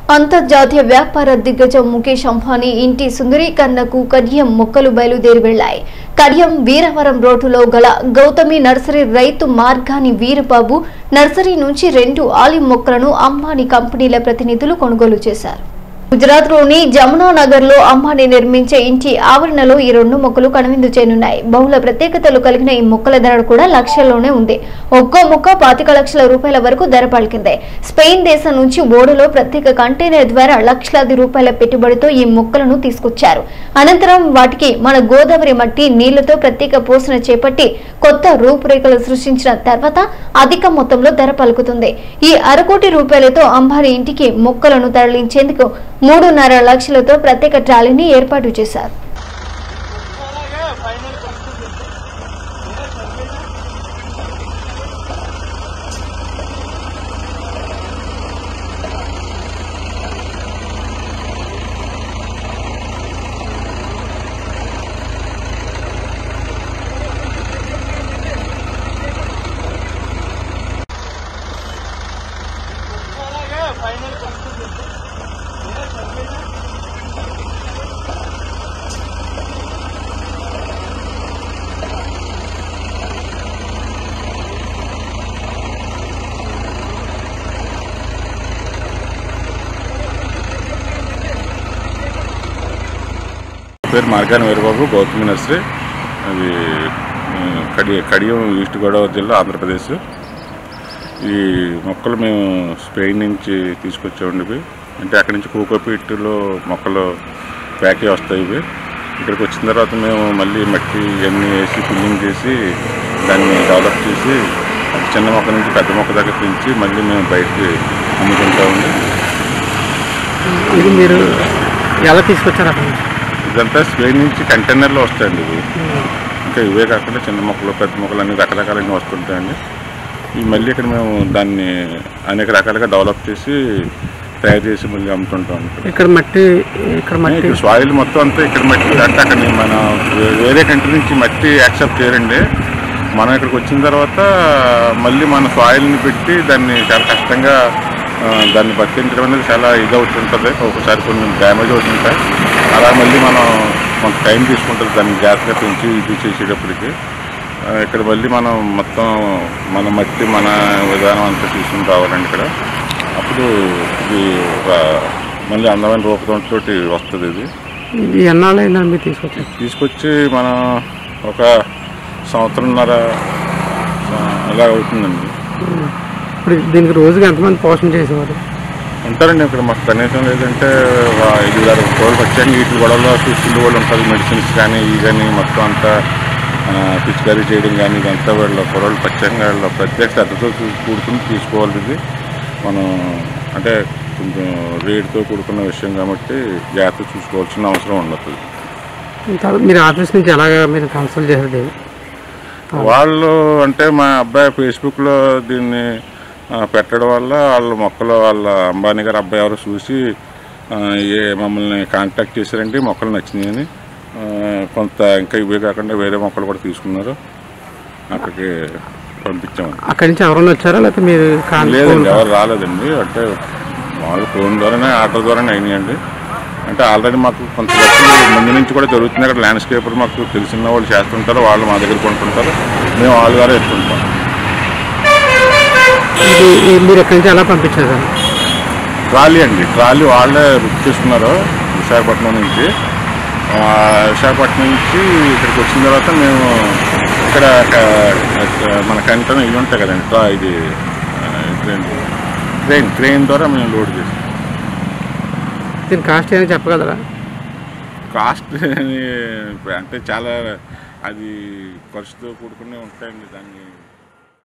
అంతర్జాతీయ వ్యాపార దిగ్గజం ముఖేష్ అంబానీ ఇంటి సుందరీకరణకు కడియం మొక్కలు బయలుదేరి వెళ్లాయి కడియం వీరవరం రోడ్డులో గల గౌతమి నర్సరీ రైతు మార్గాని వీరబాబు నర్సరీ నుంచి రెండు ఆలివ్ మొక్కలను అంబానీ కంపెనీల ప్రతినిధులు కొనుగోలు చేశారు గుజరాత్ లోని జమునా నగర్ లో అంబానీ నిర్మించే ఇంటి ఆవరణలో ఈ రెండు మొక్కలు కనువిందు చేయనున్నాయి బహుళ ప్రత్యేకతలు కలిగిన ఈ మొక్కల ధర కూడా లక్షల్లోనే ఉంది ఒక్కో మొక్క పాతిక లక్షల రూపాయల వరకు ధర పలికింది స్పెయిన్ దేశం నుంచి ఓడలో ప్రత్యేక కంటైనర్ ద్వారా లక్షలాది రూపాయల పెట్టుబడితో ఈ మొక్కలను తీసుకొచ్చారు అనంతరం వాటికి మన గోదావరి మట్టి నీళ్లతో ప్రత్యేక పోషణ చేపట్టి కొత్త రూపురేఖలు సృష్టించిన తర్వాత అధిక మొత్తంలో ధర పలుకుతుంది ఈ అరకోటి రూపాయలతో అంబానీ ఇంటికి మొక్కలను తరలించేందుకు మూడున్నర లక్షలతో ప్రత్యేక ట్రాలీని ఏర్పాటు చేశారు పేరు మార్గాని వీరబాబు గౌతమి నర్సరీ అది ఆ, కడి కడియం ఈస్ట్ గోదావరి జిల్లా ఆంధ్రప్రదేశ్ ఈ మొక్కలు మేము స్పెయిన్ నుంచి తీసుకొచ్చామండి ఇవి అంటే అక్కడి నుంచి కోకోపీట్లో మొక్కలు ప్యాకే వస్తాయి ఇవి ఇక్కడికి వచ్చిన తర్వాత మేము మళ్ళీ మట్టి ఇవన్నీ వేసి ఫిల్లింగ్ చేసి దాన్ని డెవలప్ చేసి చిన్న మొక్క నుంచి పెద్ద మొక్క దాకా పెంచి మళ్ళీ మేము బయటికి అమ్ముకుంటామండి ఇది మీరు ఎలా తీసుకొచ్చారు అక్కడ నుంచి? ఇదంతా స్పెయిన్ నుంచి కంటైనర్లో వస్తాయండి ఇవి ఇంకా ఇవే కాకుండా చిన్న మొక్కలు పెద్ద మొక్కలు అన్ని రకరకాలన్నీ వస్తుంటాయండి ఈ మళ్ళీ ఇక్కడ మేము దాన్ని అనేక రకాలుగా డెవలప్ చేసి తయారు చేసి మళ్ళీ అమ్ముతుంటాం ఇక్కడ ఇక్కడ మట్టి ఇక్కడ మట్టి ఇక్కడ సాయిల్ మొత్తం అంతా ఇక్కడ మట్టి అంటే అక్కడ మన వే- వేరే కంట్రీ నుంచి మట్టి యాక్సెప్ట్ చేయరండి మనం ఇక్కడికి వచ్చిన తర్వాత మళ్ళీ మన సాయిల్ని పెట్టి దాన్ని చాలా కష్టంగా ఆ, దాన్ని బతికించడం అనేది చాలా ఇది అవుతుంటుంది ఒకసారి కొన్ని డ్యామేజ్ అవుతుంటాయి అలా మళ్ళీ మనం కొంత టైం తీసుకుంటుంది దాన్ని జాగ్రత్తగా పెంచి ఇది చేసేటప్పటికి ఆ, ఇక్కడ మళ్ళీ మనం మొత్తం మన మట్టి మన విధానం అంతా తీసుకుని రావాలండి ఇక్కడ అప్పుడు ఇది ఒక మళ్ళీ అందమైన రూపంతో వస్తుంది ఇది ఇది ఎన్నాళ్ళు అయిందని మీరు తీసుకొచ్చారు తీసుకొచ్చి మనం ఒక సంవత్సరంన్నర ఆ, ఇలా అవుతుందండి ఇప్పుడు దీనికి రోజుకి ఎంతమంది పోషణ చేసేవారు ఉంటారండి ఇక్కడ మాకు కనీసం లేదంటే ఒక ఐదు ఆరు రోజులు వచ్చాక వీటి గొడవలో చూసుకునే వాళ్ళు ఉంటారు మెడిసిన్స్ కానీ ఇవి కానీ మొత్తం అంతా ఆ, పిచికారీ చేయడం కానీ ఇదంతా వీళ్ళ పొరలు పచ్చంగా వీళ్ళ ప్రత్యేక శ్రద్ధతో చూ- కూడుకుని తీసుకోవాలి ఇది మనం అంటే కొంచెం రేటుతో కూడుకున్న విషయం కాబట్టి జాగ్రత్త చూసుకోవాల్సిన అవసరం ఉండదు తర్వాత మీరు ఆఫీస్ నుంచి ఎలాగ మీరు కన్సల్ట్ చేశారు దీన్ని? వాళ్ళు అంటే మా అబ్బాయి ఫేస్బుక్లో దీన్ని ఆ, పెట్టడం వల్ల వాళ్ళ మొక్కలు వాళ్ళ అంబానీ గారు అబ్బాయి ఎవరో చూసి ఆ, ఏ మమ్మల్ని కాంటాక్ట్ చేశారంటే ఈ మొక్కలు నచ్చినాయని ఆ, కొంత ఇంకా ఇవే కాకుండా వేరే మొక్కలు కూడా తీసుకున్నారు అక్కడికి పంపించామండి అక్కడి నుంచి ఎవరైనా వచ్చారా లేకపోతే మీరు కాన్- లేదండి ఎవరు రాలేదండి అంటే వాళ్ళు ఫోన్ ద్వారానే ఆర్డర్ ద్వారానే అయినాయండి అంటే ఆల్రెడీ మాకు కొంత వర్క్ ముందు నుంచి కూడా జరుగుతుంది అక్కడ ల్యాండ్స్కేపర్ మాకు తెలిసిన వాళ్ళు చేస్తుంటారు వాళ్ళు మా దగ్గర కొంటుంటారు మేము వాళ్ళ ద్వారా ఎత్తుంటాం ఇది ఇది మీరు ఎక్కడి నుంచి ఎలా పంపించారు ట్రాలీ అండి ట్రాలీ వాళ్ళే బుక్ చేసుకున్నారు విశాఖపట్నం నుంచి ఆ, విశాఖపట్నం నుంచి ఇక్కడికి వచ్చిన తర్వాత మేము ఇక్కడ క- మన కంటెన్ ఇవి ఉంటాయి కదండి ట్రా ఇది ఆ, ఇదేంటి క్రెయిన్ క్రెయిన్ ద్వారా మేము లోడ్ చేసాం దీని కాస్ట్ ఏమైనా చెప్పగలరా కాస్ట్ అని అంటే చాలా అది ఖర్చుతో కూడుకునే ఉంటాయండి దాన్ని